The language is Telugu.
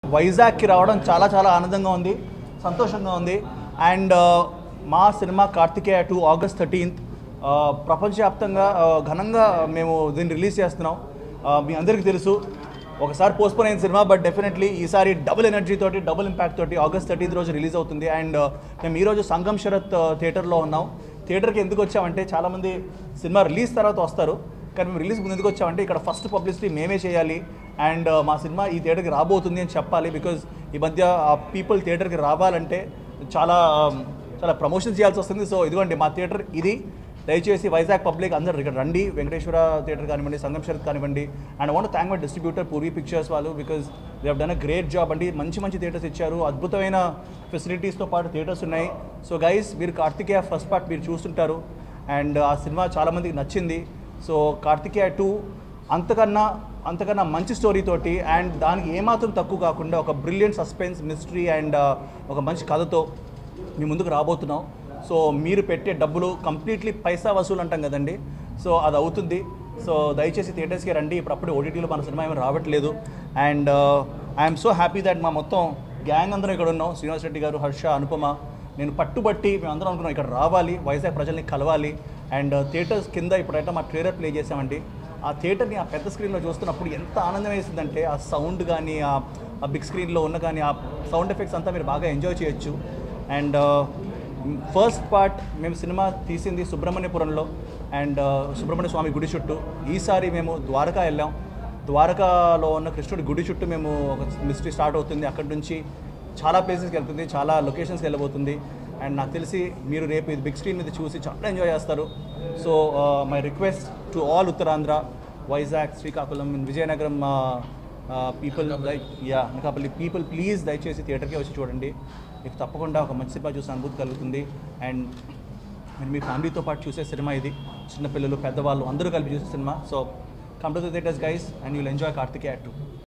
వైజాగ్కి రావడం చాలా చాలా ఆనందంగా ఉంది సంతోషంగా ఉంది అండ్ మా cinema Karthikeya two August thirteenth ప్రపంచవ్యాప్తంగా ఆ, ఘనంగా మేము దీన్ని రిలీజ్ చేస్తున్నాం ఆ, మీ అందరికీ తెలుసు ఒకసారి పోస్ట్పోన్ అయిన సినిమా బట్ డెఫినెట్లీ ఈసారి డబుల్ ఎనర్జీ తోటి డబుల్ ఇంపాక్ట్ తోటి ఆగస్ట్ థర్టీన్త్ రోజు రిలీజ్ అవుతుంది అండ్ మేము ఈరోజు సంగం శరత్ థియేటర్లో ఉన్నాం థియేటర్కి ఎందుకు వచ్చామంటే చాలామంది సినిమా రిలీజ్ తర్వాత వస్తారు కానీ మేము రిలీజ్ ముందు ఎందుకు వచ్చామంటే ఇక్కడ ఫస్ట్ పబ్లిసిటీ మేమే చేయాలి అండ్ మా సినిమా ఈ థియేటర్కి రాబోతుంది అని చెప్పాలి బికాజ్ ఈ మధ్య ఆ పీపుల్ థియేటర్కి రావాలంటే చాలా um, చాలా ప్రమోషన్ చేయాల్సి వస్తుంది సో ఇదిగోండి మా థియేటర్ ఇది దయచేసి వైజాగ్ పబ్లిక్ అందరు ఇక్కడ రండి వెంకటేశ్వర థియేటర్ కానివ్వండి సంగం శరత్ కానివ్వండి and want thank my distributor Purvi pictures వాళ్ళు because they have done a great job అండి మంచి మంచి థియేటర్స్ ఇచ్చారు అద్భుతమైన ఫెసిలిటీస్తో పాటు థియేటర్స్ ఉన్నాయి సో గైస్ మీరు కార్తికేయ ఫస్ట్ పార్ట్ మీరు చూస్తుంటారు అండ్ ఆ సినిమా చాలామందికి నచ్చింది సో కార్తికేయ టూ అంతకన్నా అంతకన్నా మంచి స్టోరీ తోటి అండ్ దానికి ఏమాత్రం తక్కువ కాకుండా ఒక బ్రిలియంట్ సస్పెన్స్ మిస్టరీ అండ్ ఒక మంచి కథతో మీ ముందుకు రాబోతున్నాం సో మీరు పెట్టే డబ్బులు కంప్లీట్లీ పైసా వసూలు అంటాం కదండి సో అది అవుతుంది సో దయచేసి థియేటర్స్కి రండి ఇప్పుడు అప్పుడే ఓటీటీలో మన సినిమా ఏమీ రావట్లేదు and I'm so happy that మా మొత్తం గ్యాంగ్ అందరం ఇక్కడ ఉన్నాం శ్రీనివాస్ రెడ్డి గారు హర్ష అనుపమ నేను పట్టుబట్టి మేము అందరం అనుకున్నాం ఇక్కడ రావాలి వైజాగ్ ప్రజల్ని కలవాలి అండ్ థియేటర్స్ కింద ఇప్పుడైతే మా ట్రైలర్ ప్లే చేసామండి ఆ థియేటర్ని ఆ పెద్ద స్క్రీన్లో చూస్తున్నప్పుడు ఎంత ఆనందం వేసిందంటే ఆ సౌండ్ కానీ ఆ ఆ బిగ్ స్క్రీన్లో ఉన్న కానీ ఆ సౌండ్ ఎఫెక్ట్స్ అంతా మీరు బాగా ఎంజాయ్ చేయొచ్చు అండ్ ఫస్ట్ పార్ట్ మేము సినిమా తీసింది సుబ్రహ్మణ్యపురంలో అండ్ సుబ్రహ్మణ్య స్వామి గుడి చుట్టూ ఈసారి మేము ద్వారకా వెళ్ళాం ద్వారకాలో ఉన్న కృష్ణుడి గుడి చుట్టూ మేము ఒక మిస్టరీ స్టార్ట్ అవుతుంది అక్కడి నుంచి చాలా ప్లేసెస్కి వెళ్తుంది చాలా లొకేషన్స్కి వెళ్ళబోతుంది అండ్ నాకు తెలిసి మీరు రేపు ఇది బిగ్ స్క్రీన్ మీద చూసి చాలా ఎంజాయ్ చేస్తారు so my request to all Uttarandhra Vizag Srikakulam Vizianagaram people yeah Anakapalli people please దయచేసి థియేటర్కి వచ్చి చూడండి మీకు తప్పకుండా ఒక మంచి సినిమా చూసిన అనుభూతి కలుగుతుంది అండ్ మీరు మీ ఫ్యామిలీతో పాటు చూసే సినిమా ఇది చిన్నపిల్లలు పెద్దవాళ్ళు అందరూ కలిపి చూసే cinema so come to the theatres guys and you'll enjoy Karthikeya two